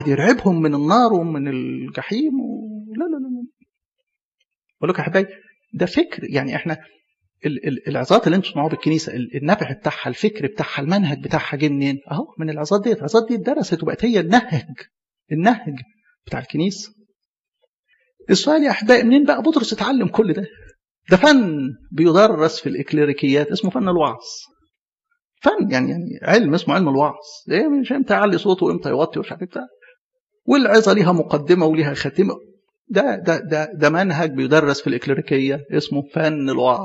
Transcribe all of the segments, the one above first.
يرعبهم من النار ومن الجحيم و... لا لا لا لا بقول لكم يا حبايبي ده فكر يعني احنا ال- ال- العظات اللي انتم تسمعوها بالكنيسه ال- النبع بتاعها الفكر بتاعها المنهج بتاعها جه منين؟ اهو من العظات ديت، العظات دي اتدرست وبقت هي النهج النهج بتاع الكنيسه. السؤال يا احبائي منين بقى بطرس اتعلم كل ده؟ ده فن بيدرس في الاكليريكيات اسمه فن الوعظ. فن يعني يعني علم اسمه علم الوعظ، ايه مش امتى يعلي صوته وامتى يوطي ومش عارف بتاع. والعظه ليها مقدمه وليها خاتمه ده ده ده ده منهج بيدرس في الاكليريكيه اسمه فن الوعظ.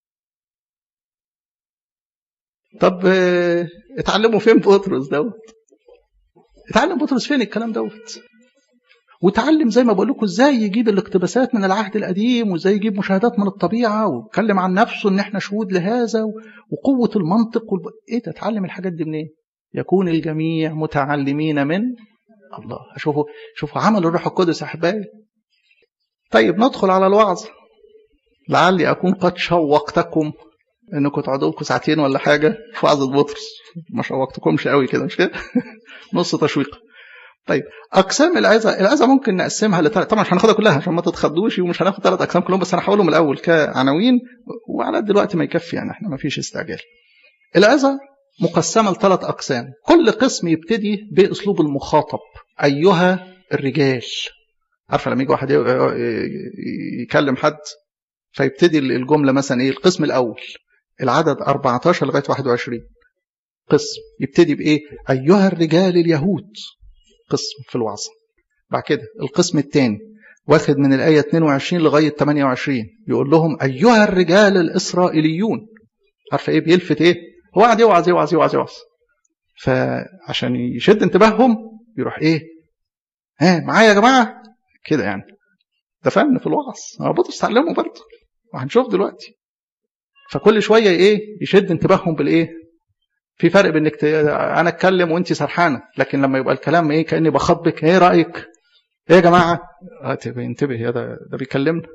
طب اه اتعلموا فين بطرس دوت؟ اتعلم بطرس فين الكلام دوت؟ وتعلم زي ما بقول لكم ازاي يجيب الاقتباسات من العهد القديم وازاي يجيب مشاهدات من الطبيعه ويتكلم عن نفسه ان احنا شهود لهذا وقوه المنطق والب... ايه ده اتعلم الحاجات دي منين؟ يكون الجميع متعلمين من الله شوفوا شوفوا عمل الروح القدس يا احبائي طيب ندخل على الوعظ لعلي اكون قد شوقتكم انكم تقعدوا لكم ساعتين ولا حاجه في وعظه بطرس ما شوقتكمش قوي كده مش كده نص تشويق طيب اقسام العظه العظه ممكن نقسمها لثلاث طبعا مش هناخدها كلها عشان ما تتخضوش ومش هناخد ثلاث اقسام كلهم بس انا هحاولهم الاول كعناوين وعلى قد الوقت ما يكفي يعني احنا ما فيش استعجال العظه مقسمه لثلاث اقسام كل قسم يبتدي باسلوب المخاطب ايها الرجال عارفه لما يجي واحد يكلم حد فيبتدي الجمله مثلا ايه القسم الاول العدد 14 لغايه 21 قسم يبتدي بايه ايها الرجال اليهود قسم في الوعظه بعد كده القسم الثاني واخد من الايه 22 لغايه 28 يقول لهم ايها الرجال الاسرائيليون عارفه ايه بيلفت ايه هو قاعد يوعظ يوعظ يوعظ يوعظ فعشان يشد انتباههم يروح ايه ها معايا يا جماعه كده يعني ده فن في الوعظ انا بطرس تعلمه برضه وهنشوف دلوقتي فكل شويه ايه يشد انتباههم بالايه في فرق بين انك انا اتكلم وانت سرحانه لكن لما يبقى الكلام ايه كاني بخاطبك ايه رايك ايه يا جماعه انتبه يا ده ده بيكلمنا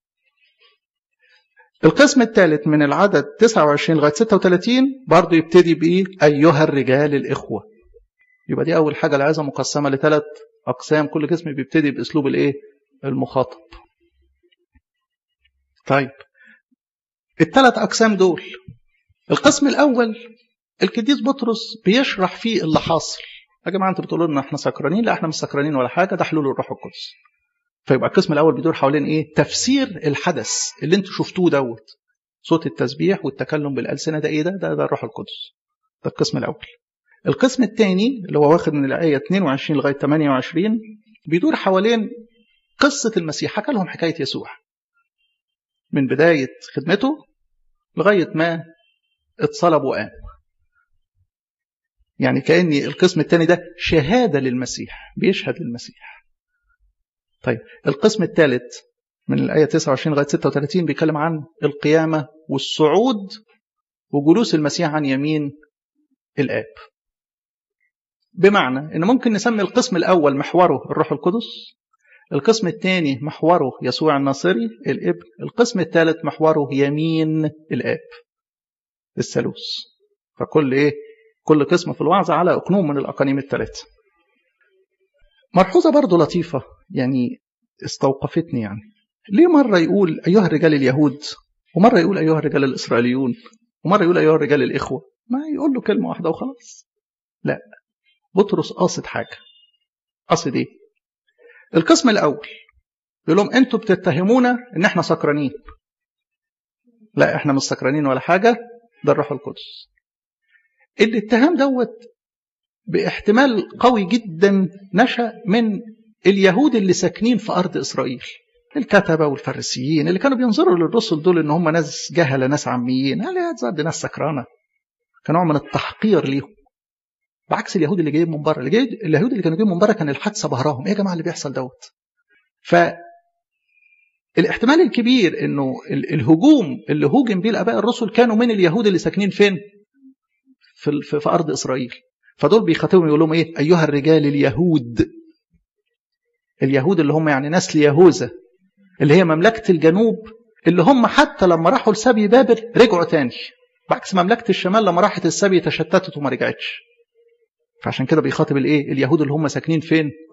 القسم الثالث من العدد 29 لغايه 36 برضه يبتدي بايه ايها الرجال الاخوه يبقى دي اول حاجه العظه مقسمه لثلاث اقسام كل قسم بيبتدي باسلوب الايه المخاطب طيب الثلاث اقسام دول القسم الاول القديس بطرس بيشرح فيه اللي حاصل يا جماعه انتوا بتقولوا لنا احنا سكرانين لا احنا مش سكرانين ولا حاجه ده حلول الروح القدس فيبقى القسم الاول بيدور حوالين ايه تفسير الحدث اللي انتوا شفتوه دوت صوت التسبيح والتكلم بالالسنه ده ايه ده ده, ده الروح القدس ده القسم الاول القسم الثاني اللي هو واخد من الايه 22 لغايه 28 بيدور حوالين قصه المسيح حكى لهم حكايه يسوع من بدايه خدمته لغايه ما اتصلب وقام يعني كأني القسم الثاني ده شهادة للمسيح بيشهد للمسيح طيب القسم الثالث من الآية 29 لغاية 36 بيتكلم عن القيامة والصعود وجلوس المسيح عن يمين الآب بمعنى ان ممكن نسمي القسم الاول محوره الروح القدس القسم الثاني محوره يسوع الناصري الابن القسم الثالث محوره يمين الاب الثالوث فكل ايه كل قسم في الوعظ على اقنوم من الاقانيم الثلاثه ملحوظه برضه لطيفه يعني استوقفتني يعني ليه مره يقول ايها الرجال اليهود ومره يقول ايها الرجال الاسرائيليون ومره يقول ايها الرجال الاخوه ما يقول له كلمه واحده وخلاص لا بطرس قاصد حاجه قاصد ايه القسم الاول يقول لهم انتوا بتتهمونا ان احنا سكرانين لا احنا مش سكرانين ولا حاجه ده الروح القدس الاتهام دوت باحتمال قوي جدا نشا من اليهود اللي ساكنين في ارض اسرائيل الكتبه والفريسيين اللي كانوا بينظروا للرسل دول ان هم ناس جهله ناس عميين قال دي ناس سكرانه كان نوع من التحقير ليهم بعكس اليهود اللي جايين من بره اللي جاي اليهود اللي كانوا جايين من بره كان الحادثه بهراهم ايه يا جماعه اللي بيحصل دوت ف الاحتمال الكبير انه الهجوم اللي هوجم بيه الاباء الرسل كانوا من اليهود اللي ساكنين فين في, في, في ارض اسرائيل فدول بيخاطبهم يقول لهم ايه ايها الرجال اليهود اليهود اللي هم يعني نسل يهوذا اللي هي مملكه الجنوب اللي هم حتى لما راحوا لسبي بابل رجعوا تاني بعكس مملكه الشمال لما راحت السبي تشتتت وما رجعتش فعشان كده بيخاطب الايه اليهود اللي هم ساكنين فين